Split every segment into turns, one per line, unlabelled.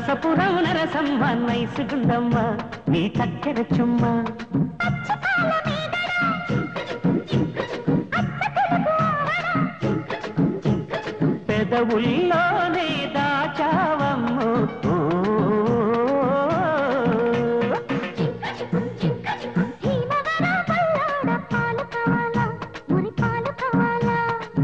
నరసపురం నరసమ్మ నైసుగుందమ్మ నీ చక్కెర చుమ్మ పెదవుల్లోనే దాచావమ్ము ఓ.
భీమవరం పల్లాడ పాలు కావాలా మురి పాలు కావాలా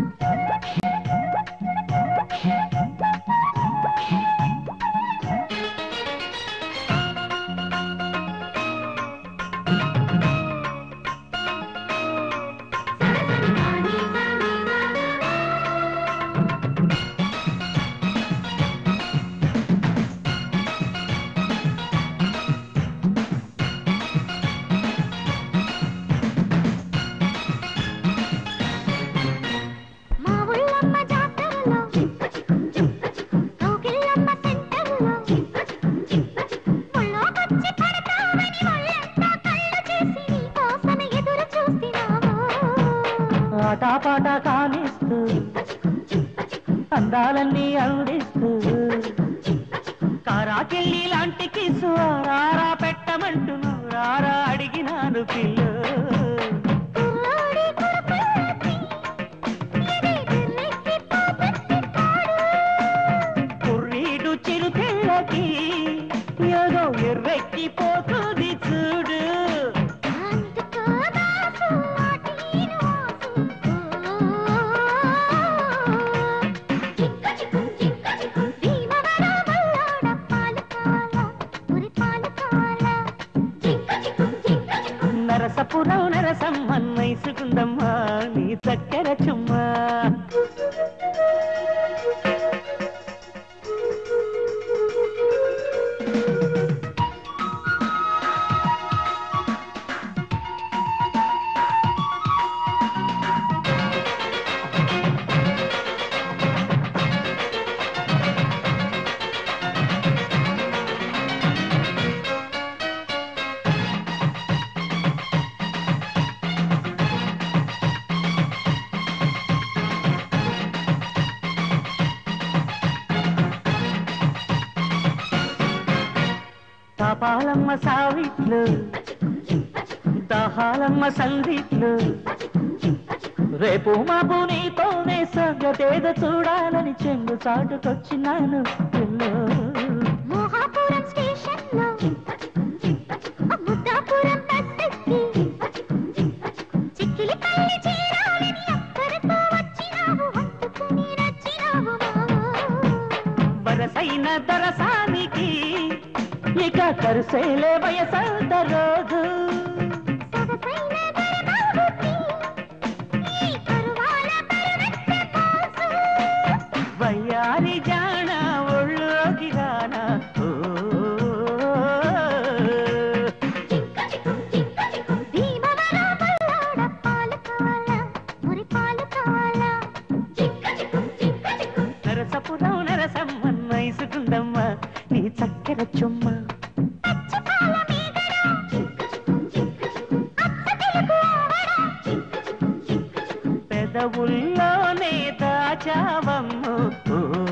మా ఊళ్ళమ్మ జాతరలో కౌగిళ్ళమ్మ సెంటర్లో ముళ్ళోకొచ్చి పడతావని ఒళ్ళంతా కళ్ళు చేసి నీ కోసమే ఎదురు చూస్తున్నాము
ఆటాపాట కానిస్తూ అందాలన్నీ అందిస్తూ కారాకెళ్ళి లాంటి కిసు రారా పెట్టమంటును రారా అడిగినాను పిల్లు
కుర్రాడి కురపాటి ఎదే బిర్రెక్కి పోపెట్టిస్తాడు
కుర్రీడు చిరుతిళ్ళకి ఏదో ఎర్రెక్కిపోతుంది చూడు
అందుకోదా సువాటిని వాసు భీమవరం వల్లాడ పాలు కావాలా మురి పాలు కావాలా
నరసపురం నరసమ్మ నైసుకుందమ్మా నీ చక్కెర చుమ్మా తాపాలమ్మ సావిట్లు దాహాలమ్మ సందిట్లు రేపు మాపు నీతోనే సంగతేదో చూడాలని చెంగు చాటుకొచ్చినాను పిల్లో
మోహాపురం స్టేషన్లో ముద్దాపురం బస్సెక్కి చిక్కిలిపల్లి చేరాలని అక్కడితో వచ్చినావు హత్తుకుని నచ్చినావు మావా
వరసైన దరసానికి ఇక కరుసేలే వయసంత రోజు
సొగసైన దరబాబుకి ఈ కరువాల పరువెత్త మోసు
వయ్యారి జాణ ఒళ్ళోకి రానా ఓ.
భీమవరం వల్లాడ పాలు కావాలా మురి పాలు కావాలా
నరసపురం నరసమ్మ నైసుకుందమ్మ నీ చక్కెర చుమ్మ
పచ్చిపాల మీగడ అత్త తెలుగు ఆవడ
పెదవుల్లోనే దాచావమ్ము ఓ